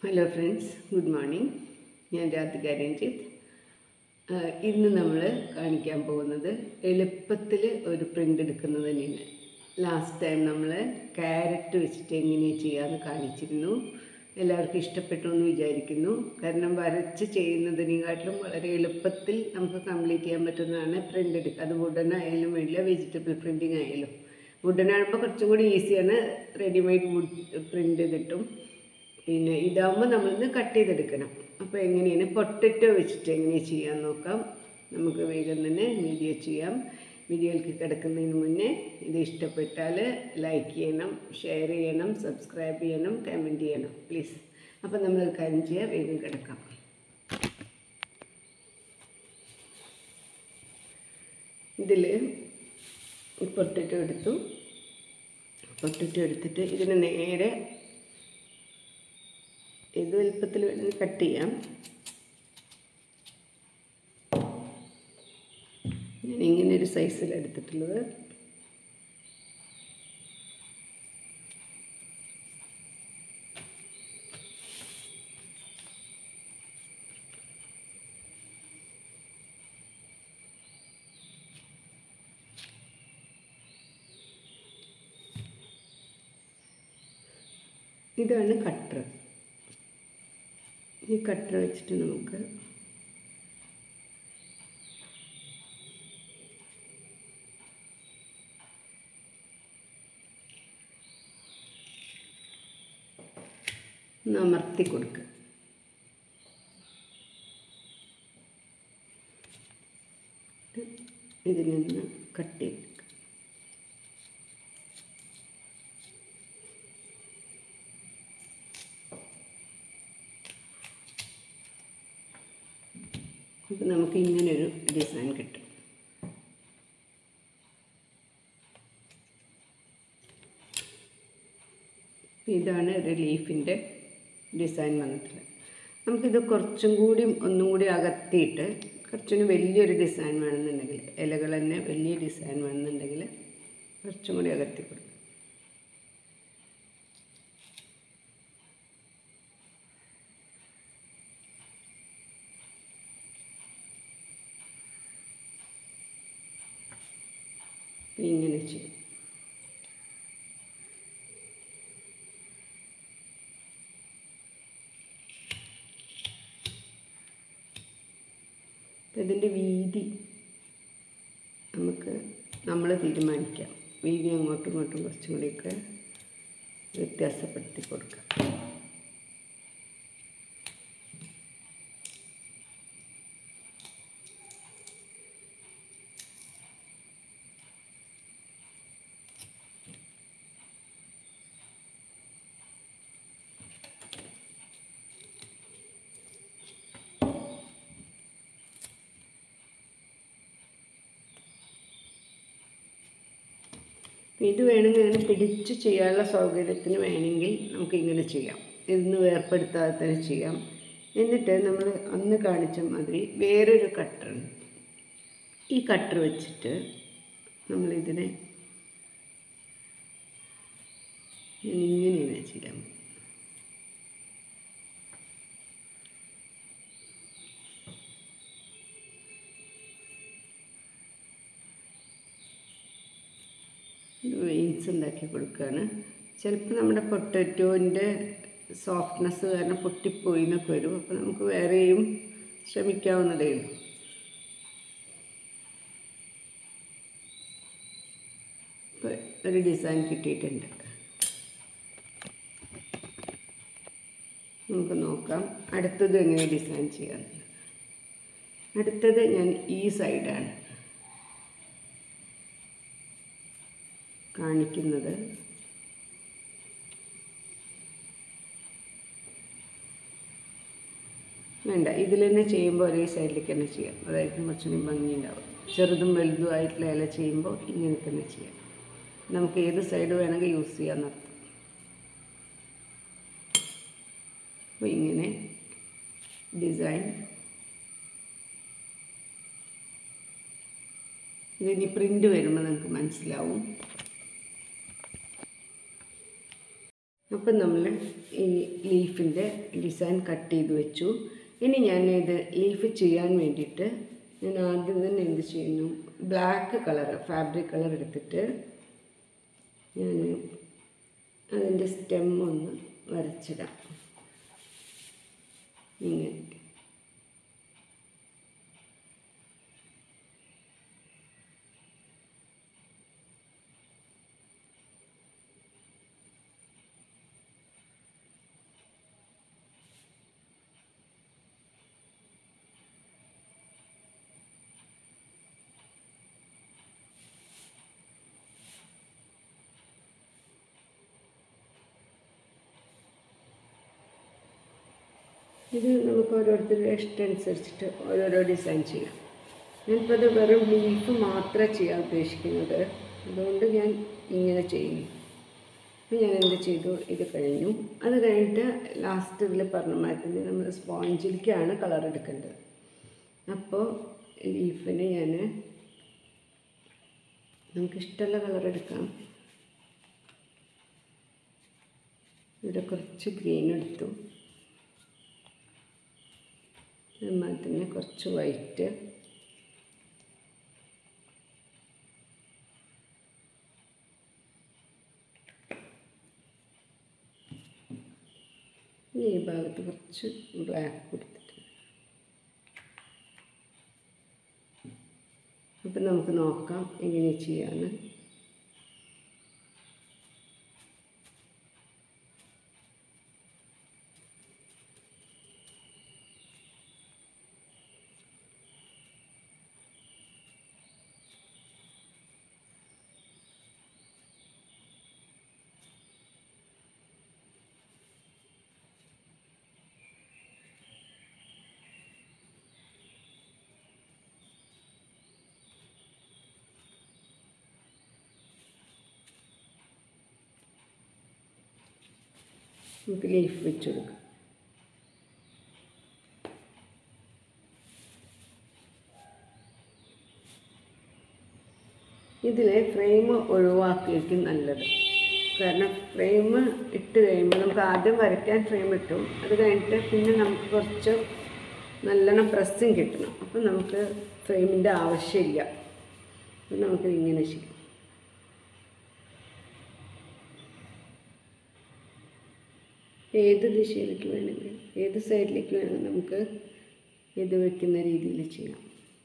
hello friends good morning ഞാൻ രാധിക രഞ്ജിത്ത് ആ, ഇന്ന് നമ്മൾ കാണിക്കാൻ പോകുന്നത് എളുപ്പത്തിൽ ഒരു പ്രിൻ്റ് എടുക്കുന്നത് തന്നെയാണ് ലാസ്റ്റ് ടൈം നമ്മൾ ക്യാരറ്റ് വെച്ചിട്ട് എങ്ങനെയാണ് ചെയ്യാമെന്ന് കാണിച്ചിരുന്നു എല്ലാവർക്കും ഇഷ്ടപ്പെട്ടു എന്ന് വിചാരിക്കുന്നു കാരണം വരച്ച് ചെയ്യുന്നതിനെക്കാട്ടിലും വളരെ എളുപ്പത്തിൽ നമുക്ക് കംപ്ലീറ്റ് ചെയ്യാൻ പറ്റുന്നതാണ് പ്രിൻ്റ് എടുക്കുക അത് വുഡൻ ആയാലും വേണ്ടില്ല വെജിറ്റബിൾ പ്രിൻറ്റിങ് ആയാലും വുഡൻ ആകുമ്പോൾ കുറച്ചും കൂടി ഈസിയാണ് റെഡിമെയ്ഡ് വുഡ് പ്രിൻ്റ് കിട്ടും പിന്നെ ഇതാകുമ്പോൾ നമ്മളിന്ന് കട്ട് ചെയ്തെടുക്കണം അപ്പോൾ എങ്ങനെയാണ് പൊട്ടറ്റോ വെച്ചിട്ട് എങ്ങനെയാണ് ചെയ്യാൻ നോക്കാം നമുക്ക് വേഗം തന്നെ വീഡിയോ ചെയ്യാം വീഡിയോയിലേക്ക് കിടക്കുന്നതിന് മുന്നേ ഇത് ഇഷ്ടപ്പെട്ടാൽ ലൈക്ക് ചെയ്യണം ഷെയർ ചെയ്യണം സബ്സ്ക്രൈബ് ചെയ്യണം കമൻറ്റ് ചെയ്യണം പ്ലീസ് അപ്പോൾ നമ്മൾ കാര്യം ചെയ്യാം വേഗം കിടക്കാം ഇതിൽ പൊട്ടറ്റോ എടുത്തു പൊട്ടറ്റോ എടുത്തിട്ട് ഇതിന് നേരെ ഇത് വലുപ്പത്തിൽ വേണമെങ്കിൽ കട്ട് ചെയ്യാം ഞാൻ ഇങ്ങനെ ഒരു സൈസിൽ എടുത്തിട്ടുള്ളത് ഇതാണ് കട്ടർ ഈ കട്ടർ വെച്ചിട്ട് നമുക്ക് ഒന്ന് അമർത്തി കൊടുക്കുക ഇതിൽ നിന്ന് കട്ട് ചെയ്ത് അപ്പോൾ നമുക്ക് ഇങ്ങനൊരു ഡിസൈൻ കിട്ടും ഇതാണ് ഒരു ലീഫിൻ്റെ ഡിസൈൻ വന്നിട്ടുള്ളത് നമുക്കിത് കുറച്ചും കൂടി ഒന്നും കൂടി അകത്തിയിട്ട് കുറച്ചും വലിയൊരു ഡിസൈൻ വേണമെന്നുണ്ടെങ്കിൽ ഇലകൾ തന്നെ വലിയ ഡിസൈൻ വേണമെന്നുണ്ടെങ്കിൽ കുറച്ചും കൂടി അകത്തി കൊടുക്കും അപ്പം ഇങ്ങനെ ചെയ്യും ഇതിൻ്റെ വീതി നമുക്ക് നമ്മൾ തീരുമാനിക്കാം വീതി അങ്ങോട്ടും ഇങ്ങോട്ടും കുറച്ചും കൂടിയൊക്കെ വ്യത്യാസപ്പെടുത്തി കൊടുക്കാം ഇത് വേണമെങ്കിൽ അങ്ങനെ പിടിച്ച് ചെയ്യാനുള്ള സൗകര്യത്തിന് വേണമെങ്കിൽ നമുക്ക് ഇങ്ങനെ ചെയ്യാം ഇന്ന് വേർപ്പെടുത്താതെ തന്നെ ചെയ്യാം എന്നിട്ട് നമ്മൾ അന്ന് കാണിച്ച മാതിരി വേറൊരു കട്ടറുണ്ട് ഈ കട്ടർ വെച്ചിട്ട് നമ്മളിതിനെ ഞാൻ ഇങ്ങനെയാണ് ചെയ്യാം വെയിൻസ് ഉണ്ടാക്കി കൊടുക്കുകയാണ് ചിലപ്പോൾ നമ്മുടെ പൊട്ടറ്റോൻ്റെ സോഫ്റ്റ്നെസ് കാരണം പൊട്ടിപ്പോയി എന്നൊക്കെ വരും അപ്പോൾ നമുക്ക് വേറെയും ശ്രമിക്കാവുന്നതേ ഉള്ളൂ ഇപ്പോൾ ഒരു ഡിസൈൻ കിട്ടിയിട്ടുണ്ട് നമുക്ക് നോക്കാം അടുത്തത് എങ്ങനെ ഡിസൈൻ ചെയ്യാം അടുത്തത് ഞാൻ ഈ സൈഡാണ് കാണിക്കുന്നത് വേണ്ട ഇതിൽ തന്നെ ചെയ്യുമ്പോൾ ഒരേ സൈഡിലേക്ക് തന്നെ ചെയ്യാം അതായിരിക്കും കുറച്ചുകൂടി ഭംഗിയുണ്ടാവും ചെറുതും വലുതും ആയിട്ടുള്ള ഇല ചെയ്യുമ്പോൾ ഇങ്ങനെ തന്നെ ചെയ്യാം നമുക്ക് ഏത് സൈഡ് വേണമെങ്കിൽ യൂസ് ചെയ്യാമെന്നർത്ഥം അപ്പോൾ ഇങ്ങനെ ഡിസൈൻ ഇതിനി പ്രിൻ്റ് വരുമ്പോൾ നമുക്ക് മനസ്സിലാവും അപ്പം നമ്മൾ ഈ ലീഫിൻ്റെ ഡിസൈൻ കട്ട് ചെയ്ത് വെച്ചു ഇനി ഞാൻ ഇത് ലീഫ് ചെയ്യാൻ വേണ്ടിയിട്ട് ഞാൻ ആദ്യം തന്നെ എന്ത് ചെയ്യുന്നു ബ്ലാക്ക് കളർ ഫാബ്രിക് കളർ എടുത്തിട്ട് ഞാൻ അതിൻ്റെ സ്റ്റെം ഒന്ന് വരച്ചിടാം ഇങ്ങനെ ഇത് നമുക്ക് ഓരോരുത്തരുടെ ഇഷ്ടം അനുസരിച്ചിട്ട് ഓരോരോ ഡിസൈൻ ചെയ്യാം ഞാനിപ്പോൾ അത് വെറും ലീഫ് മാത്രമേ ചെയ്യാൻ ഉദ്ദേശിക്കുന്നത് അതുകൊണ്ട് ഞാൻ ഇങ്ങനെ ചെയ്യുന്നു അപ്പോൾ ഞാൻ എന്ത് ചെയ്തു ഇത് കഴിഞ്ഞു അത് കഴിഞ്ഞിട്ട് ലാസ്റ്റ് ഇതിൽ പറഞ്ഞ മാതിരി തന്നെ നമ്മൾ സ്പോഞ്ചിലേക്കാണ് കളർ എടുക്കേണ്ടത് അപ്പോൾ ലീഫിന് ഞാൻ നമുക്കിഷ്ടമുള്ള കളർ എടുക്കാം ഇവിടെ കുറച്ച് ഗ്രീൻ എടുത്തു അതുപോലെ തന്നെ കുറച്ച് വൈറ്റ് ഇനി ഈ ഭാഗത്ത് കുറച്ച് ബ്ലാക്ക് കൊടുത്തിട്ടുണ്ട് അപ്പം നമുക്ക് നോക്കാം എങ്ങനെ ചെയ്യാമെന്ന് നമുക്ക് ലീഫ് വെച്ച് കൊടുക്കാം ഇതിൽ ഫ്രെയിം ഒഴിവാക്കിയിരിക്കും നല്ലത് കാരണം ഫ്രെയിം ഇട്ട് കഴിയുമ്പോൾ നമുക്ക് ആദ്യം വരയ്ക്കാൻ ഫ്രെയിം ഇട്ടും അത് കഴിഞ്ഞിട്ട് പിന്നെ നമുക്ക് കുറച്ച് നല്ലോണം പ്രസ്സിങ് കിട്ടണം അപ്പം നമുക്ക് ഫ്രെയിമിൻ്റെ ആവശ്യമില്ല അപ്പം നമുക്ക് ഇങ്ങനെ ചെയ്യാം ഏത് ദിശയിലേക്ക് വേണമെങ്കിലും ഏത് സൈഡിലേക്ക് വേണമെങ്കിലും നമുക്ക് ഇത് വെക്കുന്ന രീതിയിൽ ചെയ്യാം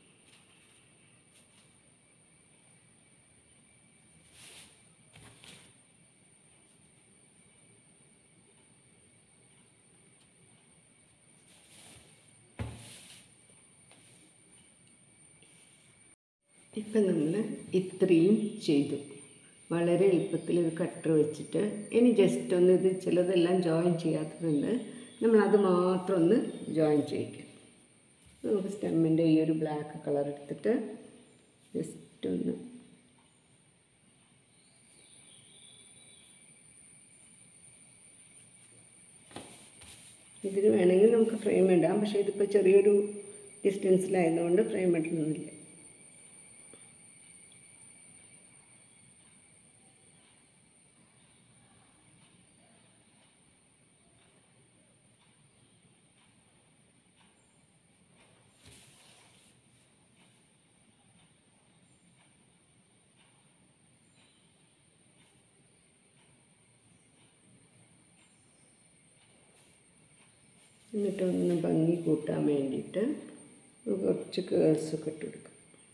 ഇപ്പം നമ്മൾ ഇത്രയും ചെയ്തു വളരെ എളുപ്പത്തിൽ ഒരു കട്ടർ വെച്ചിട്ട് ഇനി ജസ്റ്റ് ഒന്ന് ഇത് ചിലതെല്ലാം ജോയിൻ ചെയ്യാത്തതുണ്ട് നമ്മളത് മാത്രം ഒന്ന് ജോയിൻ ചെയ്യിക്കാം നമുക്ക് സ്റ്റെമ്മിൻ്റെ ഈ ഒരു ബ്ലാക്ക് കളർ എടുത്തിട്ട് ജസ്റ്റ് ഒന്ന് ഇതിന് വേണമെങ്കിൽ നമുക്ക് ഫ്രെയിം ഇടാം പക്ഷേ ഇതിപ്പോൾ ചെറിയൊരു ഡിസ്റ്റൻസിലായതുകൊണ്ട് ഫ്രെയിം ഇടണമെന്നില്ല എന്നിട്ട് ഒന്ന് ഭംഗി കൂട്ടാൻ വേണ്ടിയിട്ട് കുറച്ച് കേൾസൊക്കെ ഇട്ട് കൊടുക്കും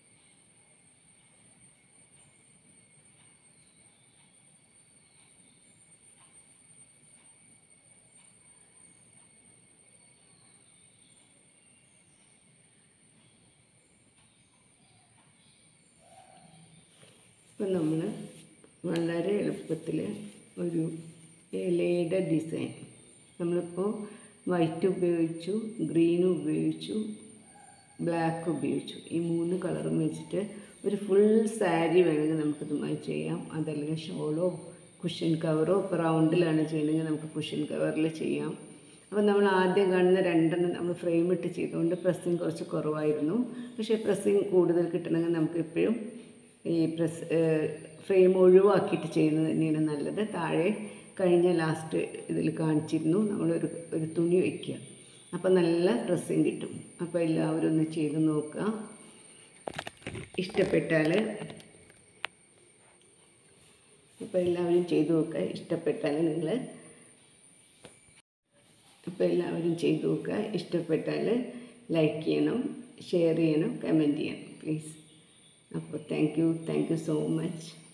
ഇപ്പം നമ്മൾ വളരെ എളുപ്പത്തിൽ ഒരു ഇലയുടെ ഡിസൈൻ നമ്മളിപ്പോൾ വൈറ്റ് ഉപയോഗിച്ചു ഗ്രീൻ ഉപയോഗിച്ചു ബ്ലാക്ക് ഉപയോഗിച്ചു ഈ മൂന്ന് കളറും വെച്ചിട്ട് ഒരു ഫുൾ സാരി വേണമെങ്കിൽ നമുക്കിതുമായി ചെയ്യാം അതല്ലെങ്കിൽ ഷോളോ കുഷ്യൻ കവറോ ഇപ്പോൾ റൗണ്ടിലാണ് ചെയ്യണമെങ്കിൽ നമുക്ക് കുഷ്യൻ കവറിൽ ചെയ്യാം അപ്പോൾ നമ്മൾ ആദ്യം കാണുന്ന രണ്ടെണ്ണം നമ്മൾ ഫ്രെയിം ഇട്ട് ചെയ്തുകൊണ്ട് പ്രസ്സിങ് കുറച്ച് കുറവായിരുന്നു പക്ഷേ പ്രസ്സിങ് കൂടുതൽ കിട്ടണമെങ്കിൽ നമുക്ക് എപ്പോഴും ഈ പ്രസ് ഫ്രെയിം ഒഴിവാക്കിയിട്ട് ചെയ്യുന്നത് തന്നെയാണ് നല്ലത് താഴെ കഴിഞ്ഞ ലാസ്റ്റ് ഇതിൽ കാണിച്ചിരുന്നു നമ്മളൊരു ഒരു തുണി വയ്ക്കുക അപ്പോൾ നല്ല ഡ്രസ്സും കിട്ടും അപ്പോൾ എല്ലാവരും ഒന്ന് ചെയ്ത് നോക്കുക ഇഷ്ടപ്പെട്ടാൽ അപ്പോൾ എല്ലാവരും ചെയ്തു നോക്കുക ഇഷ്ടപ്പെട്ടാൽ നിങ്ങൾ അപ്പോൾ എല്ലാവരും ചെയ്തു നോക്കുക ഇഷ്ടപ്പെട്ടാൽ ലൈക്ക് ചെയ്യണം ഷെയർ ചെയ്യണം കമൻറ്റ് ചെയ്യണം പ്ലീസ് അപ്പോൾ thank you thank you so much